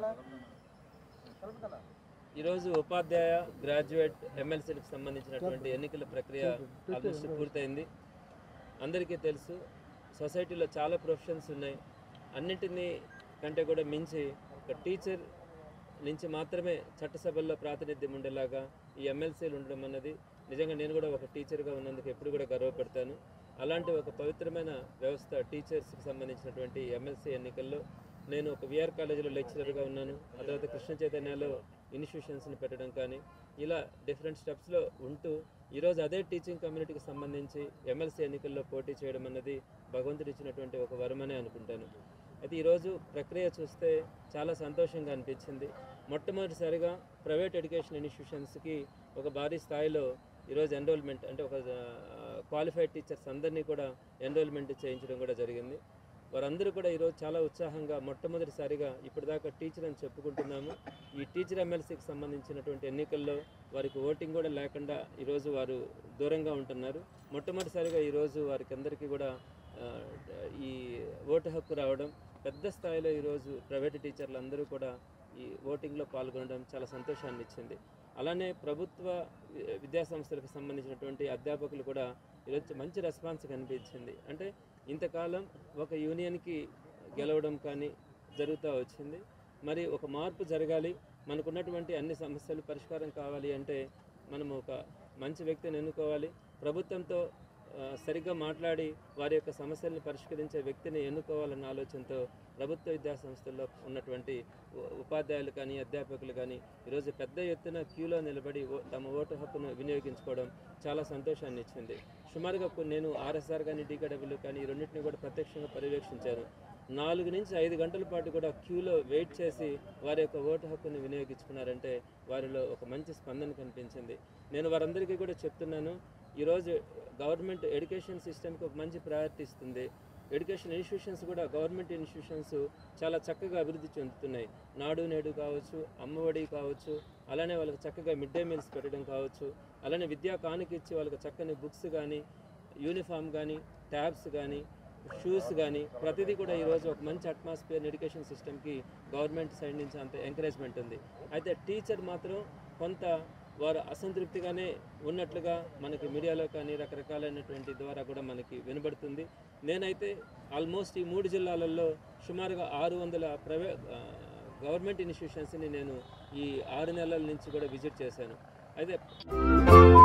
ఈరోజు ఉపాధ్యాయ గ్రాడ్యుయేట్ ఎమ్మెల్సీలకు సంబంధించినటువంటి ఎన్నికల ప్రక్రియ ఆల్మోస్ట్ పూర్తయింది అందరికీ తెలుసు సొసైటీలో చాలా ప్రొఫెషన్స్ ఉన్నాయి అన్నింటినీ కంటే కూడా మించి ఒక టీచర్ నుంచి మాత్రమే చట్టసభల్లో ప్రాతినిధ్యం ఉండేలాగా ఈ ఎమ్మెల్సీలు ఉండడం అన్నది నిజంగా నేను కూడా ఒక టీచర్గా ఉన్నందుకు ఎప్పుడు కూడా గర్వపడతాను అలాంటి ఒక పవిత్రమైన వ్యవస్థ టీచర్స్కి సంబంధించినటువంటి ఎమ్మెల్సీ ఎన్నికల్లో నేను ఒక విఆర్ కాలేజీలో లెక్చరర్గా ఉన్నాను ఆ తర్వాత కృష్ణ చైతన్యలో ఇన్స్టిట్యూషన్స్ని పెట్టడం కానీ ఇలా డిఫరెంట్ స్టెప్స్లో ఉంటూ ఈరోజు అదే టీచింగ్ కమ్యూనిటీకి సంబంధించి ఎమ్మెల్సీ ఎన్నికల్లో పోటీ చేయడం అన్నది భగవంతుడు ఇచ్చినటువంటి ఒక వరమనే అనుకుంటాను అయితే ఈరోజు ప్రక్రియ చూస్తే చాలా సంతోషంగా అనిపించింది మొట్టమొదటిసారిగా ప్రైవేట్ ఎడ్యుకేషన్ ఇన్స్టిట్యూషన్స్కి ఒక భారీ స్థాయిలో ఈరోజు ఎన్రోల్మెంట్ అంటే ఒక క్వాలిఫైడ్ టీచర్స్ అందరినీ కూడా ఎన్రోల్మెంట్ చేయించడం కూడా జరిగింది వారందరూ కూడా ఈరోజు చాలా ఉత్సాహంగా మొట్టమొదటిసారిగా ఇప్పటిదాకా టీచర్ అని చెప్పుకుంటున్నాము ఈ టీచర్ ఎమ్మెల్సీకి సంబంధించినటువంటి ఎన్నికల్లో వారికి ఓటింగ్ కూడా లేకుండా ఈరోజు వారు దూరంగా ఉంటున్నారు మొట్టమొదటిసారిగా ఈరోజు వారికి అందరికీ కూడా ఆ, ఈ ఓటు హక్కు రావడం పెద్ద స్థాయిలో ఈరోజు ప్రైవేట్ టీచర్లు అందరూ కూడా ఈ ఓటింగ్లో పాల్గొనడం చాలా సంతోషాన్ని ఇచ్చింది అలానే ప్రభుత్వ వి- విద్యా సంస్థలకు సంబంధించినటువంటి అధ్యాపకులు కూడా ఈరోజు మంచి రెస్పాన్స్ కనిపించింది అంటే ఇంతకాలం ఒక యూనియన్కి గెలవడం కానీ జరుగుతూ వచ్చింది మరి ఒక మార్పు జరగాలి మనకున్నటువంటి అన్ని సమస్యలు పరిష్కారం కావాలి అంటే మనం ఒక మంచి వ్యక్తిని ఎన్నుకోవాలి ప్రభుత్వంతో ఆ, సరిగ్గా మాట్లాడి వారి యొక్క సమస్యలను పరిష్కరించే వ్యక్తిని ఎన్నుకోవాలన్న ఆలోచనతో ప్రభుత్వ విద్యా సంస్థల్లో ఉన్నటువంటి ఉ- ఉపాధ్యాయులు కానీ అధ్యాపకులు కానీ ఈరోజు పెద్ద ఎత్తున క్యూలో నిలబడి ఓ- తమ ఓటు హక్కును వినియోగించుకోవడం చాలా సంతోషాన్ని ఇచ్చింది సుమారుగా కొన్ని నేను ఆర్ఎస్ఆర్ కానీ డీకేడబ్ల్యూ కానీ ఈ రెండింటిని కూడా ప్రత్యక్షంగా పర్యవేక్షించాను నాలుగు నుంచి ఐదు గంటల పాటు కూడా క్యూలో వెయిట్ చేసి వారి యొక్క ఓటు హక్కును వినియోగించుకున్నారంటే వారిలో ఒక మంచి స్పందన కనిపించింది నేను వారందరికీ కూడా చెప్తున్నాను ఈరోజు గవర్నమెంట్ ఎడ్యుకేషన్ సిస్టమ్కి ఒక మంచి ప్రయారిటీ ఇస్తుంది ఎడ్యుకేషన్ ఇన్స్టిట్యూషన్స్ కూడా గవర్నమెంట్ ఇన్స్టిట్యూషన్స్ చాలా చక్కగా అభివృద్ధి చెందుతున్నాయి నాడు నేడు కావచ్చు అమ్మఒడి కావచ్చు అలానే వాళ్ళకి చక్కగా మిడ్ డే మీల్స్ పెట్టడం కావచ్చు అలానే విద్యా కానుక ఇచ్చి వాళ్ళకి చక్కని బుక్స్ కానీ యూనిఫామ్ కానీ ట్యాబ్స్ కానీ షూస్ కానీ ప్రతిదీ కూడా ఈరోజు ఒక మంచి అట్మాస్ఫియర్ ఎడ్యుకేషన్ సిస్టమ్కి గవర్నమెంట్ సైడ్ నుంచి అంత ఎంకరేజ్మెంట్ ఉంది అయితే టీచర్ మాత్రం కొంత వారు అసంతృప్తిగానే ఉన్నట్లుగా మనకి మీడియాలో కానీ రకరకాలైనటువంటి ద్వారా కూడా మనకి వినబడుతుంది నేనైతే ఆల్మోస్ట్ ఈ మూడు జిల్లాలలో సుమారుగా ఆరు వందల ప్రైవే ఆ, గవర్నమెంట్ ఇన్స్టిట్యూషన్స్ని నేను ఈ ఆరు నెలల నుంచి కూడా విజిట్ చేశాను అయితే